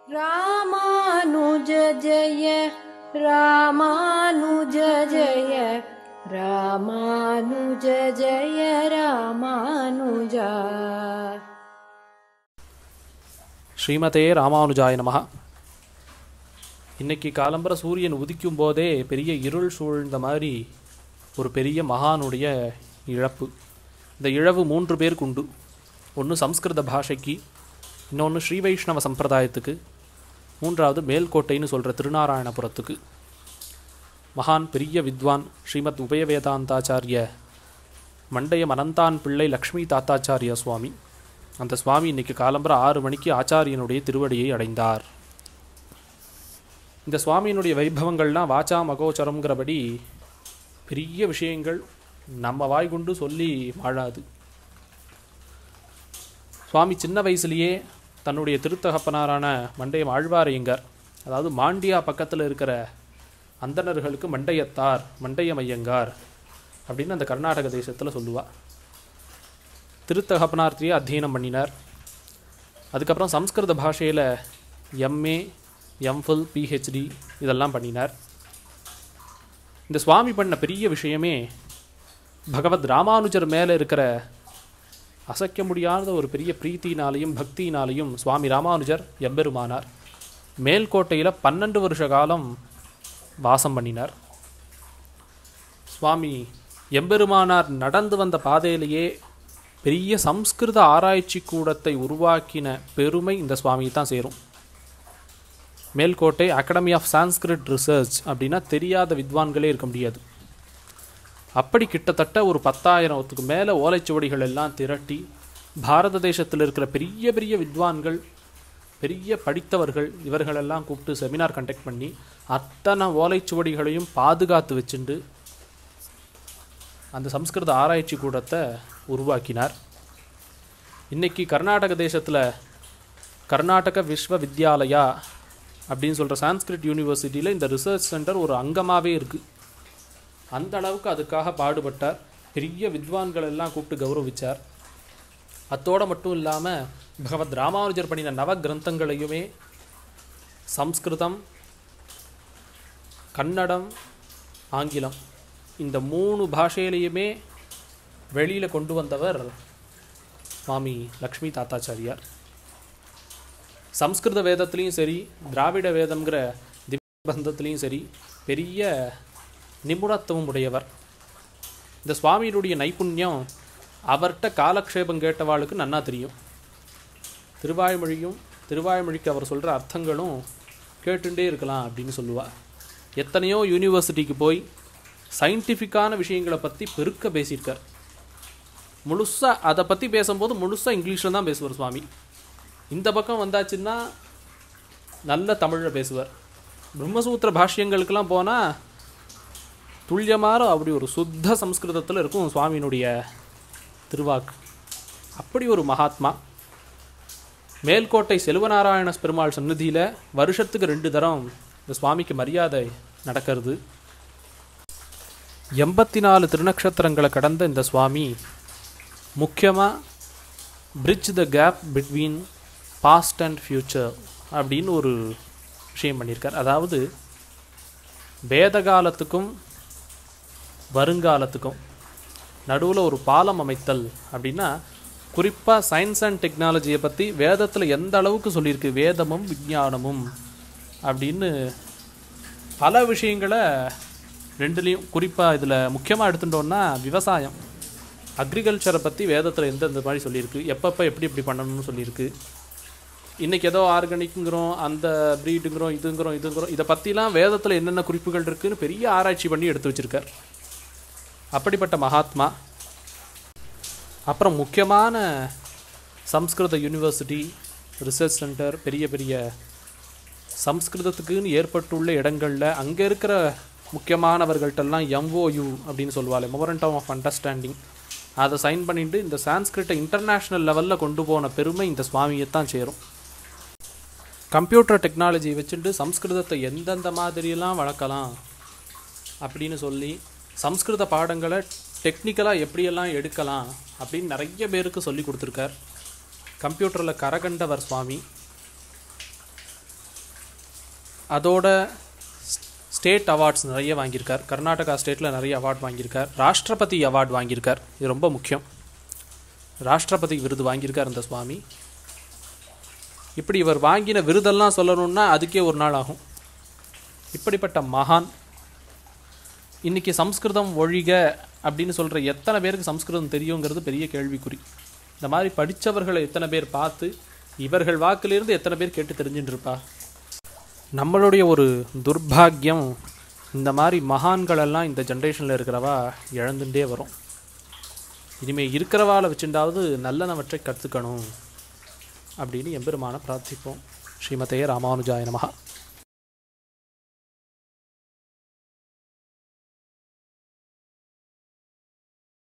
रामानुज जय रामानुज जय रामानुज जय रामानुजा ஸ்ரீமதே ராமானுஜாய நமஹ இன்னைக்கு காலம்பர சூரியன் உதிக்கும் போதே பெரிய இருள் சூழ்ந்த மாதிரி ஒரு பெரிய மகானுடைய இழப்பு இந்த இழவு மூன்று பேருக்கு உண்டு ஒன்று சம்ஸ்கிருத பாஷைக்கு இன்னொன்று ஸ்ரீ வைஷ்ணவ சம்பிரதாயத்துக்கு மூன்றாவது மேல்கோட்டைன்னு சொல்கிற திருநாராயணபுரத்துக்கு மகான் பெரிய வித்வான் ஸ்ரீமத் உபயவேதாந்தாச்சாரிய மண்டயம் அனந்தான் பிள்ளை லக்ஷ்மி தாத்தாச்சாரிய சுவாமி அந்த சுவாமி இன்னைக்கு காலம்பர ஆறு மணிக்கு ஆச்சாரியனுடைய திருவடியை அடைந்தார் இந்த சுவாமியினுடைய வைபவங்கள்லாம் வாச்சா மகோச்சரம்ங்கிறபடி பெரிய விஷயங்கள் நம்ம வாய் கொண்டு சொல்லி வாழாது சுவாமி சின்ன வயசுலேயே தன்னுடைய திருத்தகப்பனாரான மண்டையம் ஆழ்வாரையங்கார் அதாவது மாண்டியா பக்கத்தில் இருக்கிற அந்தணர்களுக்கு மண்டையத்தார் மண்டையமையங்கார் அப்படின்னு அந்த கர்நாடக தேசத்தில் சொல்லுவா திருத்தகப்பனார்த்தியை அத்தியனம் பண்ணினார் அதுக்கப்புறம் சம்ஸ்கிருத பாஷையில் எம்ஏ எம்ஃபில் பிஹெச்டி இதெல்லாம் பண்ணினார் இந்த சுவாமி பண்ண பெரிய விஷயமே பகவத் ராமானுஜர் மேலே இருக்கிற அசைக்க முடியாத ஒரு பெரிய பிரீத்தினாலையும் பக்தியினாலையும் சுவாமி ராமானுஜர் எம்பெருமானார் மேல்கோட்டையில் பன்னெண்டு வருஷ காலம் வாசம் பண்ணினார் சுவாமி எம்பெருமானார் நடந்து வந்த பாதையிலேயே பெரிய சம்ஸ்கிருத ஆராய்ச்சி கூடத்தை உருவாக்கின பெருமை இந்த சுவாமி தான் சேரும் Melkote Academy of Sanskrit Research அப்படின்னா தெரியாத வித்வான்களே இருக்க முடியாது அப்படி கிட்டத்தட்ட ஒரு பத்தாயிரத்துக்கு மேலே ஓலைச்சுவடிகள் எல்லாம் திரட்டி பாரத தேசத்தில் இருக்கிற பெரிய பெரிய வித்வான்கள் பெரிய படித்தவர்கள் இவர்களெல்லாம் கூப்பிட்டு செமினார் கண்டக்ட் பண்ணி அத்தனை ஓலைச்சுவடிகளையும் பாதுகாத்து வச்சுண்டு அந்த சம்ஸ்கிருத ஆராய்ச்சி கூடத்தை உருவாக்கினார் இன்னைக்கு கர்நாடக தேசத்தில் கர்நாடக விஸ்வ வித்யாலயா அப்படின்னு சொல்கிற சான்ஸ்கிரிட் யூனிவர்சிட்டியில் இந்த ரிசர்ச் சென்டர் ஒரு அங்கமாகவே இருக்குது அந்த அளவுக்கு அதுக்காக பாடுபட்டார் பெரிய வித்வான்கள் எல்லாம் கூப்பிட்டு கௌரவிச்சார் அத்தோடு மட்டும் இல்லாமல் பகவத் ராமானுஜர் பண்ணின நவ கிரந்தங்களையுமே சம்ஸ்கிருதம் கன்னடம் ஆங்கிலம் இந்த மூணு பாஷையிலையுமே வெளியில் கொண்டு வந்தவர் சுவாமி லக்ஷ்மி தாத்தாச்சாரியார் சம்ஸ்கிருத வேதத்துலேயும் சரி திராவிட வேதம்ங்கிற திபந்தத்துலேயும் சரி பெரிய நிபுணத்துவம் உடையவர் இந்த சுவாமியினுடைய நைப்புண்யம் அவர்கிட்ட காலக்ஷேபம் கேட்டவாளுக்கு நன்னா தெரியும் திருவாய்மொழியும் திருவாய்மொழிக்கு அவர் சொல்கிற அர்த்தங்களும் கேட்டுட்டே இருக்கலாம் அப்படின்னு சொல்லுவாள் எத்தனையோ யூனிவர்சிட்டிக்கு போய் சயின்டிஃபிக்கான விஷயங்களை பற்றி பெருக்க பேசியிருக்கார் முழுசாக அதை பற்றி பேசும்போது முழுசாக இங்கிலீஷில் தான் பேசுவார் சுவாமி இந்த பக்கம் வந்தாச்சுன்னா நல்ல தமிழில் பேசுவார் பிரம்மசூத்திர பாஷ்யங்களுக்கெல்லாம் போனால் துல்லியமான அப்படி ஒரு சுத்த சம்ஸ்கிருதத்தில் இருக்கும் சுவாமியினுடைய திருவாக்கு அப்படி ஒரு மகாத்மா மேல்கோட்டை செல்வநாராயண பெருமாள் சந்நிதியில் வருஷத்துக்கு ரெண்டு தரம் இந்த சுவாமிக்கு மரியாதை நடக்கிறது எண்பத்தி நாலு திருநக்ஷத்திரங்களை கடந்த இந்த சுவாமி முக்கியமாக bridge the gap between past and future அப்படின்னு ஒரு விஷயம் பண்ணியிருக்கார் அதாவது வேத காலத்துக்கும் வருங்காலத்துக்கும் நடுவில் ஒரு பாலம் அமைத்தல் அப்படின்னா குறிப்பாக சயின்ஸ் அண்ட் டெக்னாலஜியை பற்றி வேதத்தில் எந்த அளவுக்கு சொல்லியிருக்கு வேதமும் விஞ்ஞானமும் அப்படின்னு பல விஷயங்களை ரெண்டுலேயும் குறிப்பாக இதில் முக்கியமாக எடுத்துட்டோன்னா விவசாயம் அக்ரிகல்ச்சரை பற்றி வேதத்தில் எந்தெந்த மாதிரி சொல்லியிருக்கு எப்பப்போ எப்படி எப்படி பண்ணணும்னு சொல்லியிருக்கு இன்றைக்கி ஏதோ ஆர்கானிக்குங்கிறோம் அந்த ப்ரீடுங்கிறோம் இதுங்கிறோம் இதுங்கிறோம் இதை பற்றிலாம் வேதத்தில் என்னென்ன குறிப்புகள் இருக்குன்னு பெரிய ஆராய்ச்சி பண்ணி எடுத்து வச்சுருக்கார் அப்படிப்பட்ட மகாத்மா அப்புறம் முக்கியமான சம்ஸ்கிருத யூனிவர்சிட்டி ரிசர்ச் சென்டர் பெரிய பெரிய சம்ஸ்கிருதத்துக்குன்னு ஏற்பட்டுள்ள இடங்களில் அங்கே இருக்கிற முக்கியமானவர்கள்ட்டெல்லாம் எம்ஓயு அப்படின்னு சொல்லுவாள் மொரண்டம் ஆஃப் அண்டர்ஸ்டாண்டிங் அதை சைன் பண்ணிட்டு இந்த சான்ஸ்கிரிட்டை இன்டர்நேஷ்னல் லெவலில் கொண்டு போன பெருமை இந்த சுவாமியை தான் சேரும் கம்ப்யூட்டர் டெக்னாலஜி வச்சுட்டு சம்ஸ்கிருதத்தை எந்தெந்த மாதிரியெல்லாம் வளர்க்கலாம் அப்படின்னு சொல்லி சம்ஸ்கிருத பாடங்களை டெக்னிக்கலாக எப்படியெல்லாம் எடுக்கலாம் அப்படின்னு நிறைய பேருக்கு சொல்லி கொடுத்துருக்கார் கம்ப்யூட்டரில் கரகண்டவர் சுவாமி அதோட ஸ்டேட் அவார்ட்ஸ் நிறைய வாங்கியிருக்கார் கர்நாடகா ஸ்டேட்டில் நிறைய அவார்ட் வாங்கியிருக்கார் ராஷ்டிரபதி அவார்ட் வாங்கியிருக்கார் இது ரொம்ப முக்கியம் ராஷ்டிரபதி விருது வாங்கியிருக்கார் இந்த சுவாமி இப்படி இவர் வாங்கின விருதெல்லாம் சொல்லணும்னா அதுக்கே ஒரு நாள் ஆகும் இப்படிப்பட்ட மகான் இன்னைக்கு சம்ஸ்கிருதம் ஒழிக அப்படின்னு சொல்கிற எத்தனை பேருக்கு சம்ஸ்கிருதம் தெரியுங்கிறது பெரிய கேள்விக்குறி இந்த மாதிரி படித்தவர்களை எத்தனை பேர் பார்த்து இவர்கள் வாக்கிலிருந்து எத்தனை பேர் கேட்டு தெரிஞ்சுட்டு இருப்பா நம்மளுடைய ஒரு துர்பாக்கியம் இந்த மாதிரி மகான்களெல்லாம் இந்த ஜென்ரேஷனில் இருக்கிறவா இழந்துட்டே வரும் இனிமேல் இருக்கிறவாளை வச்சுட்டாவது நல்லனவற்றை கற்றுக்கணும் அப்படின்னு எம்பெருமான பிரார்த்திப்போம் ஸ்ரீமதே ராமானுஜாய நமஹா